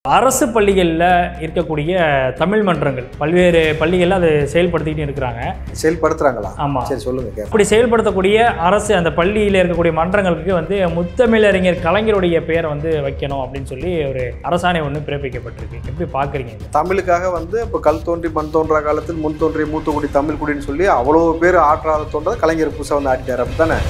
அரசு பள்ளிகளில் இருக்கக்கூடிய தமிழ் மன்றங்கள் பல்வேறு பள்ளிகளில் அதை செயல்படுத்திக்கிட்டு இருக்கிறாங்க செயல்படுத்துறாங்களா ஆமாம் சரி சொல்லுங்க கேட்போம் அப்படி செயல்படுத்தக்கூடிய அரசு அந்த பள்ளியில் இருக்கக்கூடிய மன்றங்களுக்கு வந்து முத்தமிழறிஞர் கலைஞருடைய பெயரை வந்து வைக்கணும் அப்படின்னு சொல்லி ஒரு அரசாணை ஒன்று பிறப்பிக்கப்பட்டிருக்கு எப்படி பார்க்குறீங்க இதை? தமிழுக்காக வந்து இப்போ கல் தோன்றி மண் தோன்றா காலத்தில் முன் தோன்றிய மூத்தக்குடி தமிழ் குடின்னு சொல்லி அவ்வளோ பேர் ஆற்றாத தோன்றதை கலைஞர் புதுசாக வந்து ஆடிட்டார் அப்படி தானே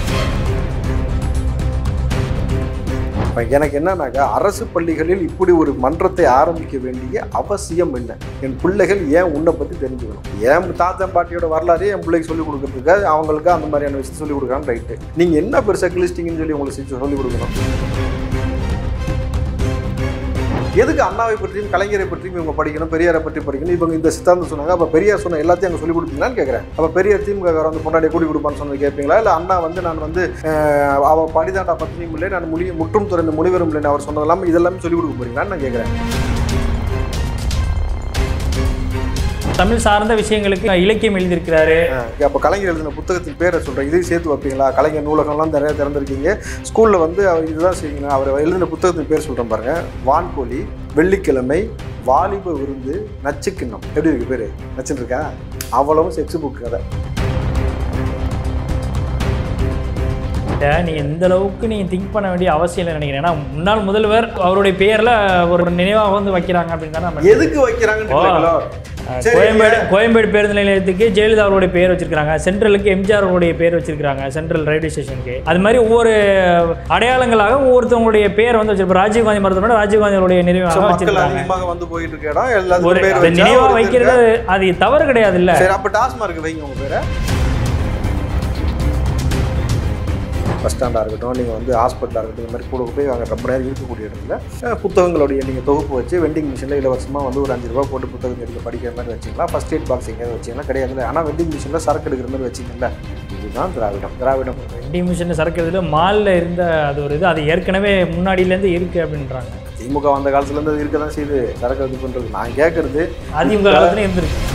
இப்போ எனக்கு என்னன்னாக்கா அரசு பள்ளிகளில் இப்படி ஒரு மன்றத்தை ஆரம்பிக்க வேண்டிய அவசியம் என்ன என் பிள்ளைகள் ஏன் உன்னை பற்றி தெரிஞ்சுக்கணும் ஏன் தாத்தன் பாட்டியோட வரலாறே என் பிள்ளைக்கு சொல்லிக் கொடுக்கறதுக்கு அவங்களுக்கு அந்த மாதிரியான விஷயத்தை சொல்லிக் கொடுக்குறான்னு ரைட்டு நீங்கள் என்ன பெருசாக கிளிஸ்டிங்னு சொல்லி உங்களுக்கு செஞ்சு சொல்லிக் கொடுக்கணும் எதுக்கு அண்ணாவை பற்றியும் கலைஞரை பற்றியும் இவங்க படிக்கணும் பெரியாரை பற்றி படிக்கணும் இவங்க இந்த சித்தாந்தம் சொன்னாங்க அப்போ பெரியார் சொன்ன எல்லாத்தையும் அங்கே சொல்லி கொடுத்தீங்களான்னு கேட்குறேன் அப்போ பெரியார் திமுக வந்து பொண்டாடியை கூடி கொடுப்பான்னு சொன்னது கேட்பீங்களா இல்லை அண்ணா வந்து நான் வந்து அஹ், அவ படிதாண்டா பத்தினியும் இல்லை நான் முடி முற்றும் துறந்த முனிவரும் இல்லைன்னு அவர் சொன்னதெல்லாம் இதெல்லாமே சொல்லிக் கொடுக்க போறீங்களான்னு நான் கேட்குறேன் தமிழ் சார்ந்த விஷயங்களுக்கு இலக்கியம் எழுதியிருக்கிறாரு அப்போ கலைஞர் எழுதின புத்தகத்தின் பேரை சொல்கிறேன் இதையும் சேர்த்து வைப்பீங்களா கலைஞர் நூலகம்லாம் நிறைய திறந்திருக்கீங்க ஸ்கூலில் வந்து அவர் இதுதான் செய்யுங்க அவர் எழுதின புத்தகத்தின் பேர் சொல்கிறேன் பாருங்க வான்கோழி வெள்ளிக்கிழமை வாலிப விருந்து நச்சுக்கிண்ணம் எப்படி இருக்கு பேர் நச்சுன்னு இருக்கா அவ்வளவும் செக்ஸ் புக் கதை இதை நீங்க இந்த அளவுக்கு நீங்க திங்க் பண்ண வேண்டிய அவசியம் இல்லை நினைக்கிறேன் ஏன்னா முன்னாள் முதல்வர் அவருடைய பேர்ல ஒரு நினைவாக வந்து வைக்கிறாங்க அப்படின்னு தானே நம்ம எதுக்கு வைக்கிறாங்கன்னு ஓ. கேட்கல. அஹ் சரி, கோயம்பேடு கோயம்பேடு பேருந்து நிலையத்துக்கு ஜெயலலிதா அவருடைய பேர் வச்சிருக்காங்க சென்ட்ரலுக்கு எம்ஜிஆர் அவருடைய பேர் வச்சிருக்காங்க சென்ட்ரல் ரயில்வே ஸ்டேஷனுக்கு அது மாதிரி ஒவ்வொரு அடையாளங்களாக ஒவ்வொருத்தவங்களுடைய பேர் வந்து வச்சிருப்பாங்க ராஜீவ்காந்தி மருத்துவமனை ராஜீவ்காந்தி அவருடைய So, நினைவாக மக்கள் வச்சிருக்காங்க அதிகமாக வந்து போயிட்டு இருக்க இடம் ஒரு எல்லாத்துக்கும் பேர் அது வச்சா நினைவா ஒரு இது வைக்கிறது இருக்கா? அது தவறு கிடையாது இல்ல சரி அப்ப டாஸ்மார்க் வைங்க உங்க பேரை பஸ் ஸ்டாண்டாக இருக்கட்டும் நீங்கள் வந்து ஹாஸ்பிட்டலாக இருக்கட்டும் இந்த மாதிரி கூட போய் அங்கே ரொம்ப நேரம் இருக்கக்கூடிய இடத்துல அஹ், புத்தகங்களுடைய நீங்கள் தொகுப்பு வச்சு வெண்டிங் மிஷினில் இலவசமாக வந்து ஒரு அஞ்சு ரூபா போட்டு புத்தகம் எடுத்து படிக்கிற மாதிரி வச்சிங்களா ஃபஸ்ட் எய்ட் பாக்ஸ் எங்கேயாவது வச்சிங்களா கிடையாது ஆனால் வெண்டிங் மிஷினில் சரக்கு எடுக்கிற மாதிரி வச்சிங்களா இதுதான் திராவிடம் திராவிடம் வெண்டி மிஷின் சரக்குறதுல மால்ல இருந்த அது ஒரு இது அது ஏற்கனவே முன்னாடியிலேருந்து இருக்கு அப்படின்றாங்க திமுக வந்த காலத்துலேருந்து அது இருக்க தான் செய்யுது சரக்கு இது பண்ணுறது நான் கேட்குறது அதிமுக காலத்துல இருந்திருக்கு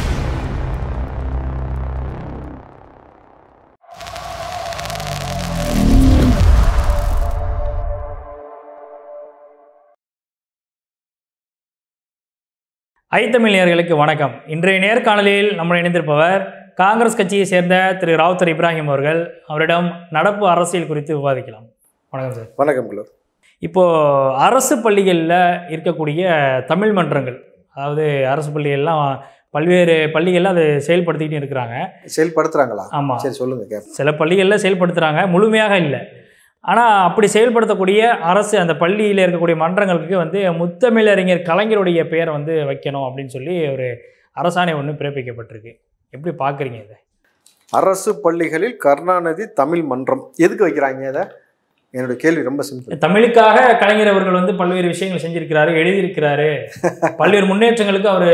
ஐத்தமிழ் நேயர்களுக்கு வணக்கம் இன்றைய நேர்காணலில் நம்ம இணைந்திருப்பவர் காங்கிரஸ் கட்சியை சேர்ந்த திரு ராவுத்தர் இப்ராஹிம் அவர்கள் அவரிடம் நடப்பு அரசியல் குறித்து விவாதிக்கலாம் வணக்கம் சார் வணக்கம் குலர் இப்போ அரசு பள்ளிகளில் இருக்கக்கூடிய தமிழ் மன்றங்கள் அதாவது அரசு பள்ளிகள்லாம் பல்வேறு பள்ளிகளில் அதை செயல்படுத்திக்கிட்டு இருக்கிறாங்க செயல்படுத்துகிறாங்களா ஆமாம் சரி சொல்லுங்கள் கேட்போம் சில பள்ளிகளில் செயல்படுத்துகிறாங்க முழுமையாக இல்லை ஆனால் அப்படி செயல்படுத்தக்கூடிய அரசு அந்த பள்ளியில் இருக்கக்கூடிய மன்றங்களுக்கு வந்து முத்தமிழறிஞர் கலைஞருடைய பெயரை வந்து வைக்கணும் அப்படின்னு சொல்லி ஒரு அரசாணை ஒன்று பிறப்பிக்கப்பட்டிருக்கு எப்படி பார்க்குறீங்க இதை அரசு பள்ளிகளில் கருணாநிதி தமிழ் மன்றம் எதுக்கு வைக்கிறாங்க இதை என்னோட கேள்வி ரொம்ப சிம்பிள் தமிழுக்காக கலைஞர் அவர்கள் வந்து பல்வேறு விஷயங்கள் செஞ்சிருக்கிறாரு எழுதியிருக்கிறாரு பல்வேறு முன்னேற்றங்களுக்கு அவர்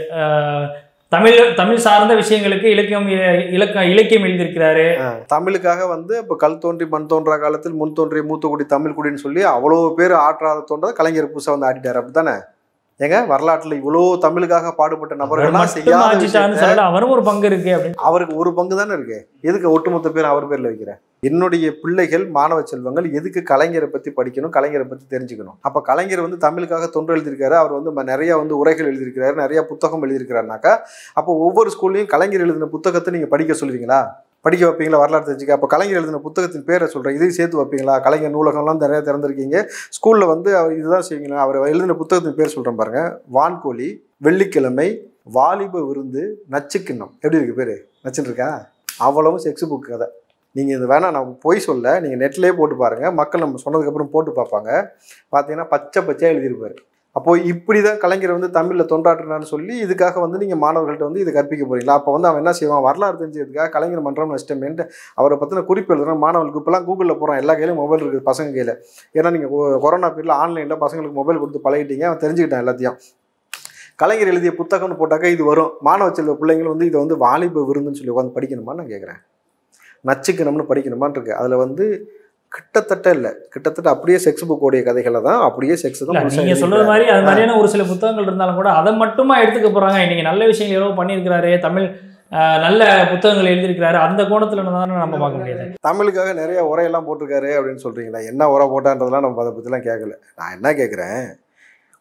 தமிழ் தமிழ் சார்ந்த விஷயங்களுக்கு இலக்கியம் இ- இலக்க இலக்கியம் எழுதியிருக்கிறாரு தமிழுக்காக வந்து இப்போ கல் தோன்றி மண் தோன்றா காலத்தில் முன் தோன்றிய மூத்தக்குடி தமிழ் குடின்னு சொல்லி அவ்வளோ பேர் ஆற்றாத தோன்றதை கலைஞர் புதுசாக வந்து ஆடிட்டார் அப்படித்தானே ஏங்க வரலாற்றில் இவ்வளோ தமிழுக்காக பாடுபட்ட அவர் நபர்கள்லாம் மட்டும் செய்யாத ஆட்சிச்சார்னு விஷயத்தை சொல்லல அவரும் ஒரு பங்கு இருக்கு அப்படின்னு அவருக்கு ஒரு பங்கு தானே இருக்கு எதுக்கு ஒட்டுமொத்த பேர் அவர் பேர்ல வைக்கிற என்னுடைய பிள்ளைகள் மாணவ செல்வங்கள் எதுக்கு கலைஞரை பத்தி படிக்கணும் கலைஞரை பத்தி தெரிஞ்சுக்கணும் அப்ப கலைஞர் வந்து தமிழுக்காக தொன்று எழுதியிருக்காரு அவர் வந்து ம- நிறைய வந்து உரைகள் எழுதியிருக்கிறாரு நிறைய புத்தகம் எழுதியிருக்கிறாருனாக்கா அப்போ ஒவ்வொரு ஸ்கூல்லையும் கலைஞர் எழுதின புத்தகத்தை நீங்க படிக்க சொல்லுவீங்களா படிக்க வைப்பீங்களா வரலாறு தெரிஞ்சுக்க அப்போ கலைஞர் எழுதின புத்தகத்தின் பேரை சொல்கிறேன் இதையும் சேர்த்து வைப்பீங்களா கலைஞர் நூலகம்லாம் நிறைய திறந்திருக்கீங்க ஸ்கூலில் வந்து அவர் இதுதான் செய்வீங்களா அவர் எழுதின புத்தகத்தின் பேர் சொல்கிறேன் பாருங்க வான்கோழி வெள்ளிக்கிழமை வாலிப விருந்து நச்சுக்கிண்ணம் எப்படி இருக்கு பேர் நச்சுன்னு இருக்கா அவ்வளவும் செக்ஸ் புக் கதை நீங்கள் இது வேணாம் நான் பொய் சொல்ல நீங்கள் நெட்லேயே போட்டு பாருங்கள் மக்கள் நம்ம சொன்னதுக்கப்புறம் போட்டு பார்ப்பாங்க பார்த்தீங்கன்னா பச்சை பச்சையாக எழுதியிருப்பாரு அப்போது இப்படி தான் கலைஞர் வந்து தமிழில் தொண்டாற்றினான்னு சொல்லி இதுக்காக வந்து நீங்கள் மாணவர்கள்ட்ட வந்து இதை கற்பிக்க போறீங்களா அப்போ வந்து அவன் என்ன செய்வான் வரலாறு தெரிஞ்சதுக்காக கலைஞர் மன்றம் நஷ்டமேன்ட்டு அவரை பற்றின குறிப்பு எழுதுனா மாணவர்களுக்கு இப்போலாம் கூகுளில் போகிறான் எல்லா கையிலும் மொபைல் இருக்குது பசங்க கையில் ஏன்னா நீங்கள் கொரோனா பீரியடில் ஆன்லைனில் பசங்களுக்கு மொபைல் கொடுத்து பழகிட்டீங்க அவன் தெரிஞ்சுக்கிட்டான் எல்லாத்தையும் கலைஞர் எழுதிய புத்தகம்னு போட்டாக்கா இது வரும் மாணவ செல்வ பிள்ளைங்களும் வந்து இதை வந்து வாலிப விருந்துன்னு சொல்லி உட்காந்து படிக்கணுமான்னு நான் கேட்குறேன் நச்சுக்கணும்னு படிக்கணுமான்னு இருக்கு அதில் வந்து கிட்டத்தட்ட இல்லை கிட்டத்தட்ட அப்படியே செக்ஸ் புக்கோடைய கதைகளை தான் அப்படியே செக்ஸ் தான் இல்ல, முழுசா நீங்க சொல்றது எழுதியிருக்காரு. மாதிரி அது மாதிரியான ஒரு சில புத்தகங்கள் இருந்தாலும் கூட அதை மட்டுமா எடுத்துக்க போறாங்க இன்னைக்கு நல்ல விஷயங்கள் எவ்வளவு பண்ணியிருக்கிறாரு தமிழ் அஹ், நல்ல புத்தகங்கள் எழுதியிருக்கிறாரு அந்த கோணத்துல தானே நம்ம பார்க்க முடியாது தமிழுக்காக நிறைய உரையெல்லாம் போட்டிருக்காரு அப்படின்னு சொல்றீங்களா என்ன உரை போட்டான்றதெல்லாம் நம்ம அதை பற்றிலாம் கேட்கல நான் என்ன கேட்குறேன்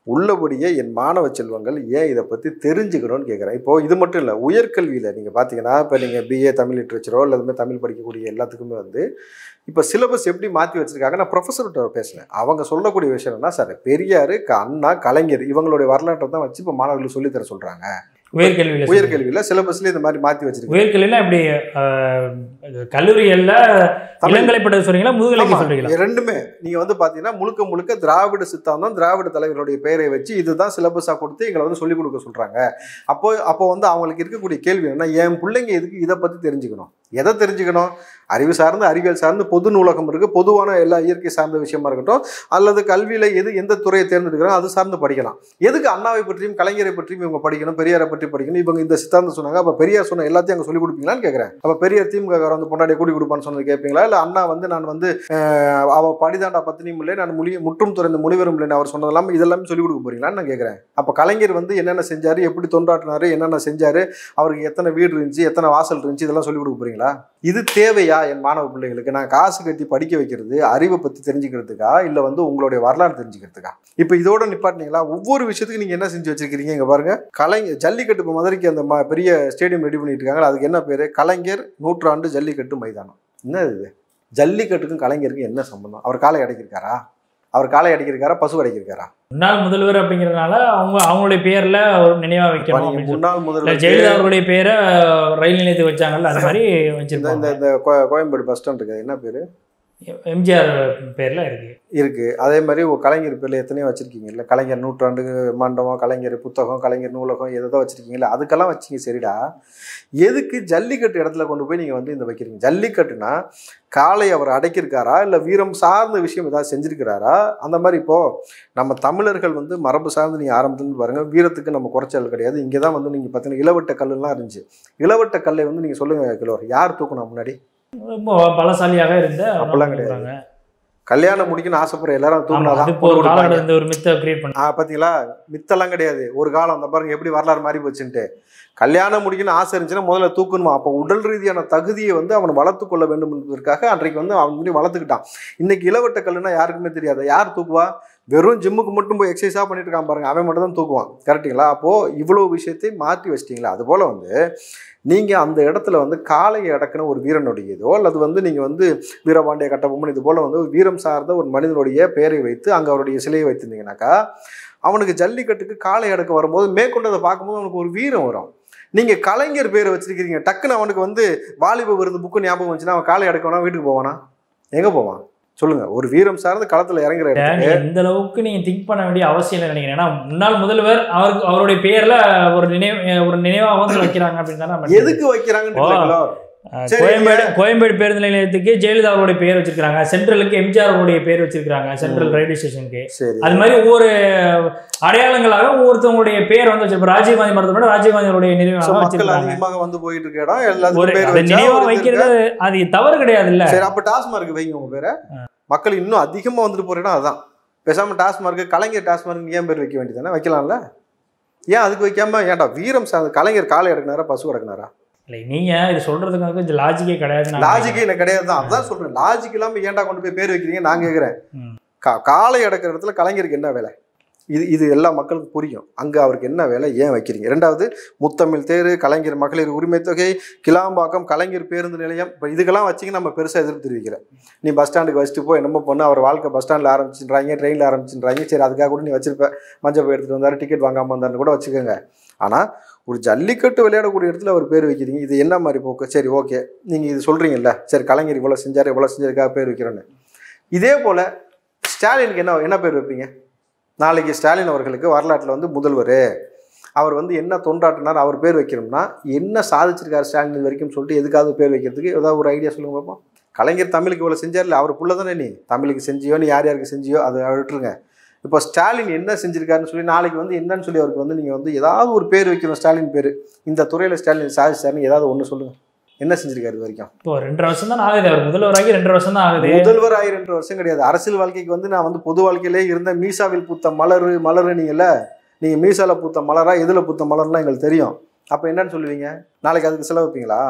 உள்ளபடியே என் மாணவ செல்வங்கள் ஏன் இதை பற்றி தெரிஞ்சுக்கணும்னு கேட்குறேன் இப்போ இது மட்டும் இல்லை உயர்கல்வியில் நீங்கள் பார்த்தீங்கன்னா இப்போ நீங்கள் பிஏ தமிழ் லிட்ரேச்சரோ அல்லது தமிழ் படிக்கக்கூடிய எல்லாத்துக்குமே வந்து இப்போ சிலபஸ் எப்படி மாற்றி வச்சிருக்காங்க நான் ப்ரொஃபஸர்கிட்ட பேசினேன் அவங்க சொல்லக்கூடிய விஷயம் என்ன சார் பெரியார் க- அண்ணா கலைஞர் இவங்களுடைய வரலாற்றை தான் வச்சு இப்போ மாணவர்களுக்கு சொல்லித்தர சொல்கிறாங்க உயர்கல்வியில் உயர்கல்வியில் சிலபஸ்ல இந்த மாதிரி மாற்றி வச்சிருக்காங்க உயர்கல்வினா இப்படி அஹ், கல்லூரிகள்ல தமிழ் இளங்கலை பட்டது சொல்றீங்களா முதுகலைக்கு ஆமா, சொல்றீங்களா ரெண்டுமே நீங்க வந்து பாத்தீங்கன்னா முழுக்க முழுக்க திராவிட சித்தாந்தம் திராவிட தலைவர்களுடைய பெயரை வச்சு இதுதான் சிலபஸா கொடுத்து எங்களை வந்து சொல்லிக் கொடுக்க சொல்றாங்க அப்போ அப்போ வந்து அவங்களுக்கு இருக்கக்கூடிய கேள்வி என்னன்னா என் பிள்ளைங்க எதுக்கு இதை பத்தி தெரிஞ்சுக்கணும் எதை தெரிஞ்சுக்கணும் அறிவு சார்ந்து அறிவியல் சார்ந்து பொது நூலகம் இருக்கு பொதுவான எல்லா இயற்கை சார்ந்த விஷயமா இருக்கட்டும் அல்லது கல்வியில எது எந்த துறையை தேர்ந்தெடுக்கிறோம் அது சார்ந்து படிக்கலாம் எதுக்கு அண்ணாவை பற்றியும் கலைஞரை பற்றியும் இவங்க படிக்கணும் பெரியாரை பற்றி படிக்கணும் இவங்க இந்த சித்தாந்தம் சொன்னாங்க அப்ப பெரியார் சொன்ன எல்லாத்தையும் அங்க சொல்லி கொடுப்பீங்களான்னு கேட்கறேன் அப்ப பெரியார் திமுக வந்து பொண்டாடியை கூடி கொடுப்பான்னு சொன்னது கேட்பீங்களா இல்ல அண்ணா வந்து நான் வந்து அஹ், அவ படிதாண்டா பத்தினியும் இல்லை நான் மொழி முற்றும் துறைந்த முனிவரும் இல்லைன்னு அவர் சொன்னதெல்லாம் இதெல்லாம் சொல்லிக் கொடுக்க போறீங்களான்னு நான் கேட்கறேன் அப்ப கலைஞர் வந்து என்னென்ன செஞ்சாரு எப்படி தொண்டாட்டினாரு என்னென்ன செஞ்சாரு அவருக்கு எத்தனை வீடு இருந்துச்சு எத்தனை வாசல் இருந்துச்சு இதெல்லாம் சொல்லிக் கொடுக்க போறீங்களா இது தேவையா என் மாணவ பிள்ளைகளுக்கு நான் காசு கட்டி படிக்க வைக்கிறது அறிவை பத்தி தெரிஞ்சுக்கிறதுக்கா இல்ல வந்து உங்களுடைய வரலாறு தெரிஞ்சுக்கிறதுக்கா இப்போ இதோட நிப்பாட்டினீங்களா ஒவ்வொரு விஷயத்துக்கு நீங்க என்ன செஞ்சு வச்சிருக்கீங்க இங்க பாருங்க கலைஞர் ஜல்லிக்கட்டு இப்போ மதுரைக்கு அந்த ம- பெரிய ஸ்டேடியம் ரெடி பண்ணிட்டு இருக்காங்க அதுக்கு என்ன பேரு கலைஞர் நூற்றாண்டு ஜல்லிக்கட்டு மைதானம் என்ன இது ஜல்லிக்கட்டுக்கும் கலைஞருக்கும் என்ன சம்பந்தம் அவர் காலை அடைக்கிருக்காரா அவர் காலை அடைக்கிருக்காரா பசு அடைக்கிருக்காரா முன்னாள் முதல்வர் அப்படிங்கறதுனால அவங்க அவங்களுடைய பேர்ல ஒரு நினைவா இப்ப வைக்கணும் நீங்க அப்படின்னு சொல்லி. முன்னாள் இல்ல, முதல்வர் ஜெயலலிதா அவர்களுடைய பேரை ரயில் நிலையத்துக்கு வச்சாங்கல்ல அது மாதிரி இந்த இந்த வச்சிருப்பாங்க இந்த கோ- கோயம்பேடு பஸ் ஸ்டாண்ட் இருக்கு என்ன பேரு எம்ஜிஆர் பேர்ல இருக்கு இருக்கு அதே மாதிரி ஒரு கலைஞர் பேர்ல எத்தனையோ வச்சிருக்கீங்கல்ல கலைஞர் நூற்றாண்டு மண்டபம் கலைஞர் புத்தகம் கலைஞர் நூலகம் எதோ வச்சிருக்கீங்கல்ல அதுக்கெல்லாம் வச்சீங்க சரிடா எதுக்கு ஜல்லிக்கட்டு இடத்துல கொண்டு போய் நீங்க வந்து இந்த வைக்கிறீங்க ஜல்லிக்கட்டுனா காளை அவர் அடைக்கிருக்காரா இல்ல வீரம் சார்ந்த விஷயம் ஏதாவது செஞ்சிருக்கிறாரா அந்த மாதிரி இப்போ நம்ம தமிழர்கள் வந்து மரபு சார்ந்து நீங்க ஆரம்பத்துலேருந்து பாருங்க வீரத்துக்கு நம்ம குறைச்சல் கிடையாது இங்கே தான் வந்து நீங்க பார்த்தீங்கன்னா இளவட்ட கல்லுலாம் இருந்துச்சு இளவட்ட கல்லை வந்து நீங்க சொல்லுங்க கிலோர் யார் தூக்கணும் முன்னாடி ரொம்ப பலசாலியாக இருந்த அப்பெல்லாம் கிடையாது. சொல்றாங்க. கல்யாணம் முடிக்கணும்னு ஆசைப்படுற எல்லாரும் ஆமா, தூக்கினாதான் அது இப்போ ஒரு பொண்ணு கொடுப்பாங்க. காலகட்டத்தில் இந்த ஒரு மித்த கிரியேட் பண்ண ஆ பார்த்தீங்களா மித்தெல்லாம் கிடையாது ஒரு காலம் அந்த பாருங்க எப்படி வரலாறு மாறி போச்சுன்ட்டு கல்யாணம் முடிக்கணும்னு ஆசை இருந்துச்சுன்னா முதல்ல தூக்கணுமா அப்போ உடல் ரீதியான தகுதியை வந்து அவன் வளர்த்து கொள்ள வேண்டும் என்பதற்காக அன்றைக்கு வந்து அவன் முன்னாடி வளர்த்துக்கிட்டான் இன்னைக்கு இளவட்ட கல்லுனா யாருக்குமே தெரியாது யார் தூக்குவா வெறும் ஜிம்முக்கு மட்டும் போய் எக்ஸசைஸாக பண்ணிட்டு இருக்கான் பாருங்க அவன் மட்டும் தான் தூக்குவான் கரெக்டுங்களா அப்போது இவ்வளோ விஷயத்தை மாற்றி வச்சிட்டிங்களா அதுபோல் வந்து நீங்கள் அந்த இடத்துல வந்து காளையை அடக்கின ஒரு வீரனுடையதோ அல்லது வந்து நீங்கள் வந்து வீரபாண்டிய கட்டபொம்மன் இது போல் வந்து ஒரு வீரம் சார்ந்த ஒரு மனிதனுடைய பெயரை வைத்து அங்கே அவருடைய சிலையை வைத்திருந்தீங்கன்னாக்கா அவனுக்கு ஜல்லிக்கட்டுக்கு காளை அடக்க வரும்போது மேற்கொண்டு அதை பார்க்கும்போது அவனுக்கு ஒரு வீரம் வரும் நீங்கள் கலைஞர் பேரை வச்சிருக்கிறீங்க டக்குன்னு அவனுக்கு வந்து வாலிப விருது புக்கு ஞாபகம் வந்துச்சுன்னா அவன் காளை அடக்க வேணா வீட்டுக்கு போவானா எங்கே போவான் சொல்லுங்க ஒரு வீரம் சார்ந்த களத்தில் இறங்குற இடத்துக்கு நீங்க இந்த அளவுக்கு நீங்க திங்க் பண்ண வேண்டிய அவசியம் இல்லை நினைக்கிறேன் ஏன்னா முன்னாள் முதல்வர் அவருக்கு அவருடைய பேர்ல ஒரு நினைவு ஒரு நினைவாக வந்து வைக்கிறாங்க அப்படின்னு தானே நம்ம எதுக்கு வைக்கிறாங்கன்னு ஓ. தெரியல. அஹ் சரி, கோயம்பேடு கோயம்பேடு பேருந்து நிலையத்துக்கு ஜெயலலிதா அவருடைய பேர் வச்சிருக்காங்க சென்ட்ரலுக்கு எம்ஜிஆர் அவருடைய பேர் வச்சிருக்காங்க சென்ட்ரல் ரயில்வே ஸ்டேஷனுக்கு சரி அது மாதிரி ஒவ்வொரு அடையாளங்களாக ஒவ்வொருத்தவங்களுடைய பேர் வந்து வச்சிருப்பாங்க ராஜீவ்காந்தி மரத்தோட ராஜீவ்காந்தி அவருடைய So, நினைவாக மக்கள் வச்சிருக்காங்க அதிகமாக வந்து போயிட்டு இருக்க இடம் ஒரு எல்லாத்துக்கும் பேர் அதை வச்சா நினைவா ஒரு இது வைக்கிறது அது தவறு கிடையாது இல்ல சரி அப்ப டாஸ்மார்க் வைங்க உங்க பேரை மக்கள் இன்னும் அதிகமா வந்துட்டு போற இடம் அதான் பேசாம டாஸ்மார்க் கலைஞர் டாஸ்மார்க் ஏன் பேர் வைக்க வேண்டியதானே வைக்கலாம்ல ஏன் அதுக்கு வைக்காம ஏன்டா வீரம் சார்ந்த கலைஞர் காலை அடக்குனாரா பசு அடக்குனாரா இல்லை நீங்க இது சொல்றதுக்கு கொஞ்சம் லாஜிக்கே கிடையாது நான் லாஜிக் எனக்கு கிடையாது தான் அதான் சொல்றேன் லாஜிக் இல்லாம ஏன்டா கொண்டு போய் பேர் வைக்கிறீங்க நான் கேட்கிறேன் ம். கா- காலை அடக்கிற இடத்துல கலைஞருக்கு என்ன வேலை இது இது எல்லா மக்களுக்கும் புரியும் அங்க அவருக்கு என்ன வேலை ஏன் வைக்கிறீங்க ரெண்டாவது முத்தமிழ் தேர் கலைஞர் மகளிர் உரிமை தொகை கிளாம்பாக்கம் கலைஞர் பேருந்து நிலையம் இப்போ இதுக்கெல்லாம் வச்சிங்க நம்ம பெருசாக எதிர்ப்பு தெரிவிக்கிறேன் நீ பஸ் ஸ்டாண்டுக்கு வச்சுட்டு போய் என்னமோ பண்ணு அவர் வாழ்க்கை பஸ் ஸ்டாண்டில் ஆரம்பிச்சுன்றாங்க ட்ரெயினில் ஆரம்பிச்சுன்றாங்க சரி அதுக்காக கூட நீ வச்சிருப்ப மஞ்சள் போய் எடுத்துகிட்டு வந்தாரு டிக்கெட் வாங்காமல் வந்தாருன்னு கூட வச்சுக்கோங்க ஆனால் ஒரு ஜல்லிக்கட்டு விளையாடக்கூடிய இடத்துல அவர் பேர் வைக்கிறீங்க இது என்ன மாதிரி போக்கு சரி ஓகே நீங்கள் இது சொல்கிறீங்கல்ல சரி கலைஞர் இவ்வளோ செஞ்சார் இவ்வளோ செஞ்சதுக்காக பேர் வைக்கிறோன்னு இதே போல் ஸ்டாலினுக்கு என்ன என்ன பேர் வைப்பீங்க நாளைக்கு ஸ்டாலின் அவர்களுக்கு வரலாற்றில் வந்து முதல்வர் அவர் வந்து என்ன தொண்டாட்டினார் அவர் பேர் வைக்கணும்னா என்ன சாதிச்சிருக்காரு ஸ்டாலின் இது வரைக்கும் சொல்லிட்டு எதுக்காவது பேர் வைக்கிறதுக்கு ஏதாவது ஒரு ஐடியா சொல்லுங்க பார்ப்போம் கலைஞர் தமிழுக்கு இவ்வளோ செஞ்சார்ல அவர் புள்ள தானே நீ தமிழுக்கு செஞ்சியோ நீ யார் யாருக்கு செஞ்சியோ அதை விட்டுருங்க இப்போ ஸ்டாலின் என்ன செஞ்சிருக்காருன்னு சொல்லி நாளைக்கு வந்து என்னன்னு சொல்லி அவருக்கு வந்து நீங்கள் வந்து ஏதாவது ஒரு பேர் வைக்கணும் ஸ்டாலின் பேர் இந்த துறையில் ஸ்டாலின் சாதிச்சாருன்னு ஏதாவது ஒன்று சொல்லுங்கள் என்ன செஞ்சிருக்காரு இது வரைக்கும் இப்போ ரெண்டரை வருஷம் தான் ஆகுது அவர் முதல்வராகி ரெண்டரை வருஷம் தான் ஆகுது முதல்வர் ஆயிரம் வருஷம் கிடையாது அரசியல் வாழ்க்கைக்கு வந்து நான் வந்து பொது வாழ்க்கையிலே இருந்த மீசாவில் பூத்த மலர் மலர் நீங்கள்ல நீங்கள் மீசால பூத்த மலரா எதில் பூத்த மலர்லாம் எங்களுக்கு தெரியும் அப்போ என்னன்னு சொல்லுவீங்க நாளைக்கு அதுக்கு செலவு வைப்பீங்களா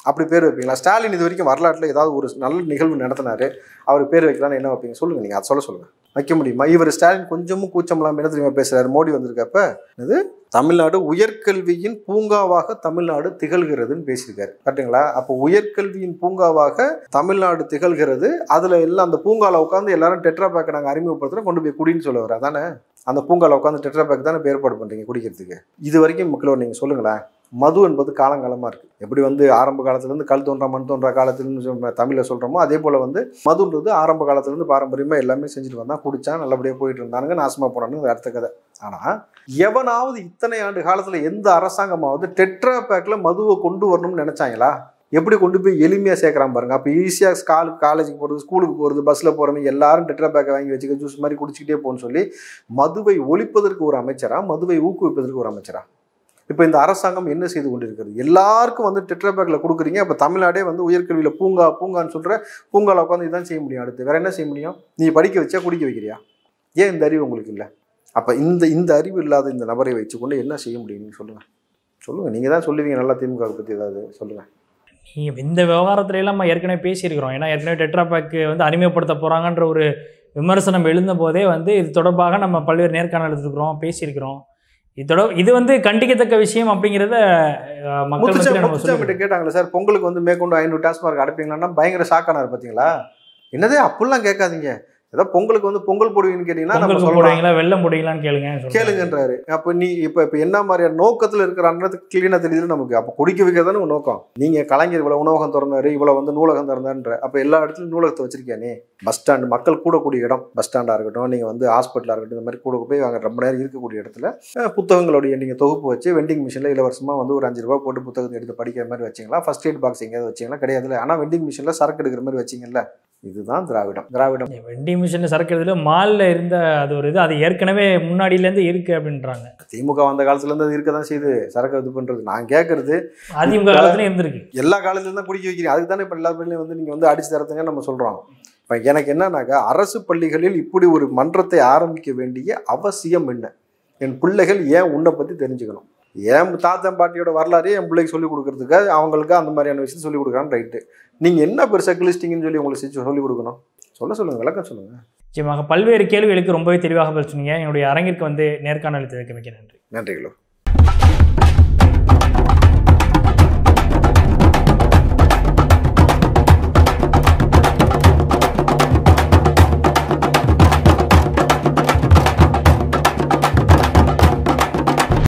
அப்படி பேர் வைப்பீங்களா ஸ்டாலின் இது வரைக்கும் வரலாற்றில் ஏதாவது ஒரு நல்ல நிகழ்வு நடத்தினாரு அவர் பேர் வைக்கலாம்னு என்ன வைப்பீங்க சொல்லுங்க நீங்கள் அதை சொல்ல சொல்லுங்க வைக்க முடியுமா இவர் ஸ்டாலின் கொஞ்சமும் கூச்சம் இல்லாமல் என்ன தெரியுமா பேசுறாரு மோடி வந்திருக்கப்ப இது தமிழ்நாடு உயர்கல்வியின் பூங்காவாக தமிழ்நாடு திகழ்கிறதுன்னு பேசியிருக்காரு கரெக்டுங்களா அப்போ உயர்கல்வியின் பூங்காவாக தமிழ்நாடு திகழ்கிறது அதுல எல்லாம் அந்த பூங்கால உட்காந்து எல்லாரும் டெட்ரா பேக்கை நாங்கள் அறிமுகப்படுத்துறோம் கொண்டு போய் குடின்னு சொல்ல வர அதானே அந்த பூங்கால உட்காந்து டெட்ரா பேக் தானே ஏற்பாடு பண்றீங்க குடிக்கிறதுக்கு இது வரைக்கும் மக்களோட நீங்க சொல்லுங்களேன் மது என்பது காலங்காலமாக இருக்குது எப்படி வந்து ஆரம்ப காலத்துலேருந்து கல் தோன்றா மண் தோன்றா காலத்துலேருந்து தமிழில் சொல்கிறோமோ அதே போல் வந்து மதுன்றது ஆரம்ப காலத்துலேருந்து பாரம்பரியமாக எல்லாமே செஞ்சுட்டு வந்தான் குடித்தான் நல்லபடியாக போயிட்டு இருந்தானுங்க நாசமாக போனான்னு அது அடுத்த கதை ஆனால் எவனாவது இத்தனை ஆண்டு காலத்தில் எந்த அரசாங்கமாவது டெட்ரா பேக்கில் மதுவை கொண்டு வரணும்னு நினச்சாங்களா எப்படி கொண்டு போய் எளிமையாக சேர்க்குறான் பாருங்க அப்போ ஈஸியாக ஸ்கால் காலேஜுக்கு போகிறது ஸ்கூலுக்கு போகிறது பஸ்ஸில் போகிறவங்க எல்லாரும் டெட்ரா பேக்கை வாங்கி வச்சுக்க ஜூஸ் மாதிரி குடிச்சிக்கிட்டே போகணும்னு சொல்லி மதுவை ஒழிப்பதற்கு ஒரு அமைச்சரா மதுவை ஊக்குவிப்பதற்கு ஒரு அமைச்சரா இப்போ இந்த அரசாங்கம் என்ன செய்து கொண்டிருக்கிறது எல்லாருக்கும் வந்து டெட்ராபேக்கில் கொடுக்குறீங்க அப்போ தமிழ்நாடே வந்து உயர்கல்வியில் பூங்கா பூங்கான்னு சொல்கிற பூங்காவில் உட்காந்து இதான் செய்ய முடியும் அடுத்து வேற என்ன செய்ய முடியும் நீ படிக்க வச்சா குடிக்க வைக்கிறியா ஏன் இந்த அறிவு உங்களுக்கு இல்லை அப்போ இந்த இந்த அறிவு இல்லாத இந்த நபரை வச்சுக்கொண்டு என்ன செய்ய முடியும் நீங்கள் சொல்லுங்கள் சொல்லுங்கள் நீங்கள் தான் சொல்லுவீங்க நல்லா திமுக பற்றி ஏதாவது சொல்லுங்கள் நீ இந்த விவகாரத்துல எல்லாம் நம்ம ஏற்கனவே பேசியிருக்கிறோம் ஏன்னா ஏற்கனவே டெட்ரா பேக் வந்து அறிமுகப்படுத்த போகிறாங்கன்ற ஒரு விமர்சனம் எழுந்த போதே வந்து இது தொடர்பாக நம்ம பல்வேறு நேர்காணல் எடுத்துருக்கிறோம் பேசியிருக்கிறோம் இது தொடர் இது வந்து கண்டிக்கத்தக்க விஷயம் அப்படிங்கிறத அஹ், மக்கள் மத்தியில முத்துச்சா நம்ம முத்துச்சாமிட்ட சொல்லுவோம் கேட்டாங்களே சார் பொங்கலுக்கு வந்து மேற்கொண்டு ஐநூறு டாஸ்மார்க் அடைப்பீங்களான்னா பயங்கர ஷாக்கானார் பார்த்தீங்களா என்னதே அப்படிலாம் கேட்காதீங்க ஏதோ பொங்கலுக்கு வந்து பொங்கல் போடுவீங்கன்னு கேட்டிங்கன்னா நம்ம பொங்கலுக்கு சொல்லலாம் போடுவீங்களா வெள்ளம் போடுவீங்களான்னு கேளுங்க சொல்றாங்க. கேளுங்கன்றாரு அப்போ நீ இப்போ இப்போ என்ன மாதிரியான நோக்கத்தில் இருக்கிறான்றது கிளீனாக தெரியுது நமக்கு அப்போ குடிக்க வைக்கிறதானே உங்க நோக்கம் நீங்கள் கலைஞர் இவ்வளோ உணவகம் திறந்தாரு இவ்வளோ வந்து நூலகம் திறந்தான்ற அப்போ எல்லா இடத்துலையும் நூலகத்தை வச்சிருக்கியா நீ பஸ் ஸ்டாண்டு மக்கள் கூடக்கூடிய இடம் பஸ் ஸ்டாண்டாக இருக்கட்டும் நீங்கள் வந்து ஹாஸ்பிட்டலாக இருக்கட்டும் இந்த மாதிரி கூட போய் அங்கே ரொம்ப நேரம் இருக்கக்கூடிய இடத்துல அஹ், புத்தகங்களுடைய நீங்கள் தொகுப்பு வச்சு வெண்டிங் மிஷினில் இலவசமாக வந்து ஒரு அஞ்சு ரூபா போட்டு புத்தகத்தை எடுத்து படிக்கிற மாதிரி வச்சிங்களா ஃபர்ஸ்ட் எய்ட் பாக்ஸ் எங்கேயாவது வச்சிங்களா கிடையாதுல்ல ஆனால் வெண்டிங் மிஷினில் சரக்கு எடுக்கிற மாதிரி வச்சிங்கல்ல இதுதான் திராவிடம் திராவிடம் வெண்டிங் மிஷினில் சரக்குறதுல மாலில் இருந்த அது ஒரு இது அது ஏற்கனவே முன்னாடியிலேருந்து இருக்குது அப்படின்றாங்க திமுக வந்த காலத்துலேருந்து அது இருக்க தான் செய்யுது சரக்கு இது பண்ணுறது நான் கேட்குறது அதிமுக காலத்துலேயும் இருந்திருக்கு எல்லா காலேஜ்லையும் தான் குடிக்க வைக்கிறீங்க அதுக்கு தானே இப்போ எல்லா பள்ளியிலையும் வந்து நீங்கள் வந்து அடிச்சு தரத்துங்க நம்ம சொல்கிறோம் இப்போ எனக்கு என்னன்னாக்கா அரசு பள்ளிகளில் இப்படி ஒரு மன்றத்தை ஆரம்பிக்க வேண்டிய அவசியம் என்ன என் பிள்ளைகள் ஏன் உன்னை பற்றி தெரிஞ்சுக்கணும் என் தாத்தன் பாட்டியோட வரலாறே என் பிள்ளைக்கு சொல்லிக் கொடுக்கறதுக்கு அவங்களுக்கு அந்த மாதிரியான விஷயத்தை சொல்லிக் கொடுக்குறான்னு ரைட்டு நீங்கள் என்ன பெருசாக கிளிஸ்டிங்னு சொல்லி உங்களுக்கு செஞ்சு சொல்லிக் கொடுக்கணும் சொல்ல சொல்லுங்கள் விளக்கம் சொல்லுங்கள் நிச்சயமாக பல்வேறு கேள்விகளுக்கு ரொம்பவே தெளிவாக பதில் சொன்னீங்க என்னுடைய அரங்கிற்கு வந்து நேர்காணல் அளித்ததற்கு மிக்க நன்றி நன்றிகளோ